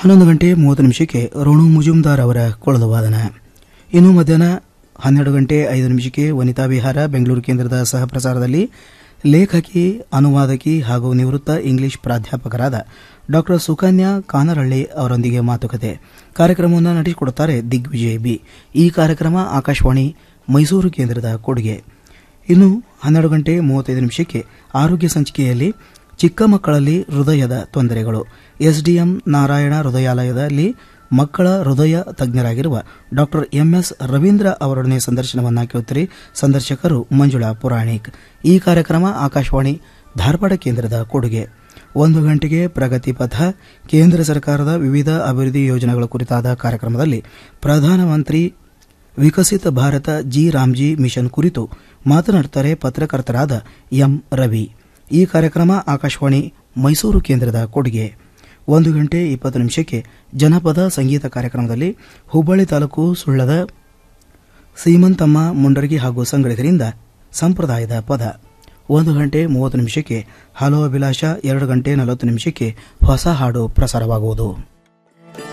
ಹನ್ನೊಂದು ಗಂಟೆ ಮೂವತ್ತು ನಿಮಿಷಕ್ಕೆ ರೋಣು ಮುಜುಮ್ದಾರ್ ಅವರ ಕೊಳಲು ವಾದನ ಇನ್ನು ಮಧ್ಯಾಹ್ನ ಹನ್ನೆರಡು ಗಂಟೆ ಐದು ನಿಮಿಷಕ್ಕೆ ವನಿತಾ ವಿಹಾರ ಬೆಂಗಳೂರು ಕೇಂದ್ರದ ಸಹ ಪ್ರಸಾರದಲ್ಲಿ ಲೇಖಕಿ ಅನುವಾದಕಿ ಹಾಗೂ ನಿವೃತ್ತ ಇಂಗ್ಲಿಷ್ ಪ್ರಾಧ್ಯಾಪಕರಾದ ಡಾಕ್ಟರ್ ಸುಕನ್ಯಾ ಕಾನರಳ್ಳಿ ಅವರೊಂದಿಗೆ ಮಾತುಕತೆ ಕಾರ್ಯಕ್ರಮವನ್ನು ನಡೆಸಿಕೊಡುತ್ತಾರೆ ದಿಗ್ವಿಜಯ್ ಬಿ ಈ ಕಾರ್ಯಕ್ರಮ ಆಕಾಶವಾಣಿ ಮೈಸೂರು ಕೇಂದ್ರದ ಕೊಡುಗೆ ಇನ್ನು ಹನ್ನೆರಡು ಗಂಟೆ ಮೂವತ್ತೈದು ನಿಮಿಷಕ್ಕೆ ಆರೋಗ್ಯ ಸಂಚಿಕೆಯಲ್ಲಿ ಚಿಕ್ಕ ಮಕ್ಕಳಲ್ಲಿ ಹೃದಯದ ತೊಂದರೆಗಳು ಎಸ್ಡಿಎಂ ನಾರಾಯಣ ಹೃದಯಾಲಯದಲ್ಲಿ ಮಕ್ಕಳ ಹೃದಯ ತಜ್ಞರಾಗಿರುವ ಡಾಕ್ಟರ್ ಎಂಎಸ್ ರವೀಂದ್ರ ಅವರೊಡನೆ ಸಂದರ್ಶನವನ್ನ ಕೇಳುತ್ತೀರಿ ಸಂದರ್ಶಕರು ಮಂಜುಳಾ ಪುರಾಣಿಕ್ ಈ ಕಾರ್ಯಕ್ರಮ ಆಕಾಶವಾಣಿ ಧಾರವಾಡ ಕೇಂದ್ರದ ಕೊಡುಗೆ ಒಂದು ಗಂಟೆಗೆ ಪ್ರಗತಿ ಪಥ ಕೇಂದ್ರ ಸರ್ಕಾರದ ವಿವಿಧ ಅಭಿವೃದ್ಧಿ ಯೋಜನೆಗಳ ಕುರಿತಾದ ಕಾರ್ಯಕ್ರಮದಲ್ಲಿ ಪ್ರಧಾನಮಂತ್ರಿ ವಿಕಸಿತ ಭಾರತ ಜಿ ರಾಮ್ಜಿ ಮಿಷನ್ ಕುರಿತು ಮಾತನಾಡುತ್ತಾರೆ ಪತ್ರಕರ್ತರಾದ ಎಂ ರವಿ ಈ ಕಾರ್ಯಕ್ರಮ ಆಕಾಶವಾಣಿ ಮೈಸೂರು ಕೇಂದ್ರದ ಕೊಡುಗೆ ಒಂದು ಗಂಟೆ ಇಪ್ಪತ್ತು ನಿಮಿಷಕ್ಕೆ ಜನಪದ ಸಂಗೀತ ಕಾರ್ಯಕ್ರಮದಲ್ಲಿ ಹುಬ್ಬಳ್ಳಿ ತಾಲೂಕು ಸುಳ್ಳದ ಸೀಮಂತಮ್ಮ ಮುಂಡರಗಿ ಹಾಗೂ ಸಂಗಡಿಗರಿಂದ ಸಂಪ್ರದಾಯದ ಪದ ಒಂದು ಗಂಟೆ ಮೂವತ್ತು ನಿಮಿಷಕ್ಕೆ ಹಲೋ ಅಭಿಲಾಷ ಎರಡು ಗಂಟೆ ನಲವತ್ತು ನಿಮಿಷಕ್ಕೆ ಹೊಸ ಹಾಡು ಪ್ರಸಾರವಾಗುವುದು